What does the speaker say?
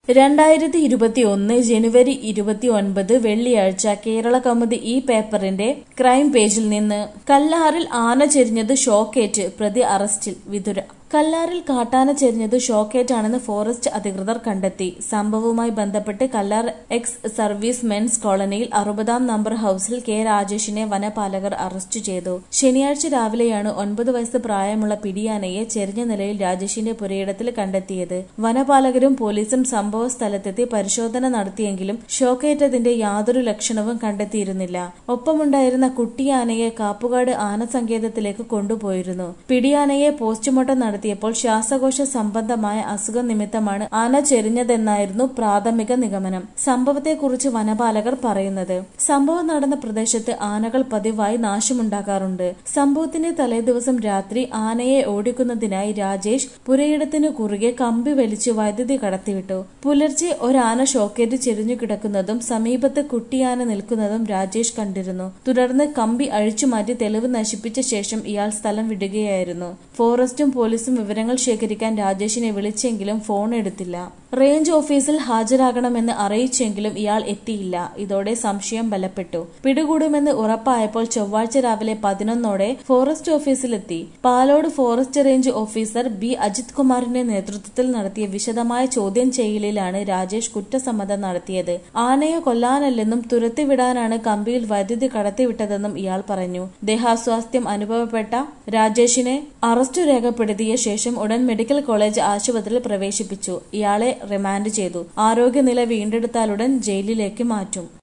രണ്ടായിരത്തി ഇരുപത്തി ഒന്ന് ജനുവരി ഇരുപത്തി ഒൻപത് വെള്ളിയാഴ്ച കേരള കൗമുദി ഈ പേപ്പറിന്റെ ക്രൈം പേജിൽ നിന്ന് കല്ലാറിൽ ആന ചെരിഞ്ഞത് ഷോക്കേറ്റ് പ്രതി അറസ്റ്റിൽ വിതുര കല്ലാറിൽ കാട്ടാന ചെരിഞ്ഞത് ഷോക്കേറ്റാണെന്ന് ഫോറസ്റ്റ് അധികൃതർ കണ്ടെത്തി സംഭവവുമായി ബന്ധപ്പെട്ട് കല്ലാർ എക്സ് സർവീസ് മെൻസ് കോളനിയിൽ അറുപതാം നമ്പർ ഹൌസിൽ കെ രാജേഷിനെ വനപാലകർ അറസ്റ്റ് ചെയ്തു ശനിയാഴ്ച രാവിലെയാണ് ഒൻപത് വയസ്സ് പ്രായമുള്ള പിടിയാനയെ ചെരിഞ്ഞ നിലയിൽ രാജേഷിന്റെ പുരയിടത്തിൽ കണ്ടെത്തിയത് വനപാലകരും പോലീസും സംഭവ സ്ഥലത്തെത്തി പരിശോധന നടത്തിയെങ്കിലും ഷോക്കേറ്റതിന്റെ യാതൊരു ലക്ഷണവും കണ്ടെത്തിയിരുന്നില്ല ഒപ്പമുണ്ടായിരുന്ന കുട്ടിയാനയെ കാപ്പുകാട് ആനസങ്കേതത്തിലേക്ക് കൊണ്ടുപോയിരുന്നു പിടിയാനയെ പോസ്റ്റ്മോർട്ടം നടത്തിയപ്പോൾ ശ്വാസകോശ സംബന്ധമായ അസുഖം നിമിത്തമാണ് ആന ചെരിഞ്ഞതെന്നായിരുന്നു പ്രാഥമിക നിഗമനം സംഭവത്തെക്കുറിച്ച് വനപാലകർ പറയുന്നത് സംഭവം നടന്ന പ്രദേശത്ത് ആനകൾ പതിവായി നാശമുണ്ടാക്കാറുണ്ട് സംഭവത്തിന്റെ തലേദിവസം രാത്രി ആനയെ ഓടിക്കുന്നതിനായി രാജേഷ് പുരയിടത്തിനു കുറുകെ കമ്പി വലിച്ച് വൈദ്യുതി കടത്തിവിട്ടു പുലർച്ചെ ഒരാന ഷോക്കേറ്റ് ചെരിഞ്ഞു കിടക്കുന്നതും സമീപത്ത് കുട്ടിയാന നിൽക്കുന്നതും രാജേഷ് കണ്ടിരുന്നു തുടർന്ന് കമ്പി അഴിച്ചുമാറ്റി തെളിവ് നശിപ്പിച്ച ശേഷം ഇയാൾ സ്ഥലം വിടുകയായിരുന്നു ഫോറസ്റ്റും പോലീസും വിവരങ്ങൾ ശേഖരിക്കാൻ രാജേഷിനെ വിളിച്ചെങ്കിലും ഫോൺ എടുത്തില്ല റേഞ്ച് ഓഫീസിൽ ഹാജരാകണമെന്ന് അറിയിച്ചെങ്കിലും ഇയാൾ എത്തിയില്ല ഇതോടെ സംശയം ബലപ്പെട്ടു പിടികൂടുമെന്ന് ഉറപ്പായപ്പോൾ ചൊവ്വാഴ്ച രാവിലെ പതിനൊന്നോടെ ഫോറസ്റ്റ് ഓഫീസിലെത്തി Palode forest range officer B Ajith കുമാറിന്റെ നേതൃത്വത്തിൽ നടത്തിയ വിശദമായ ചോദ്യം ചെയ്യലിലാണ് രാജേഷ് കുറ്റസമ്മതം നടത്തിയത് ആനയെ കൊല്ലാനല്ലെന്നും തുരത്തിവിടാനാണ് കമ്പിയിൽ വൈദ്യുതി കടത്തിവിട്ടതെന്നും ഇയാൾ പറഞ്ഞു ദേഹാസ്വാസ്ഥ്യം അനുഭവപ്പെട്ട രാജേഷിനെ അറസ്റ്റ് രേഖപ്പെടുത്തിയ ശേഷം ഉടൻ മെഡിക്കൽ കോളേജ് ആശുപത്രിയിൽ പ്രവേശിപ്പിച്ചു ഇയാളെ റിമാൻഡ് ചെയ്തു ആരോഗ്യനില വീണ്ടെടുത്താലുടൻ ജയിലിലേക്ക് മാറ്റും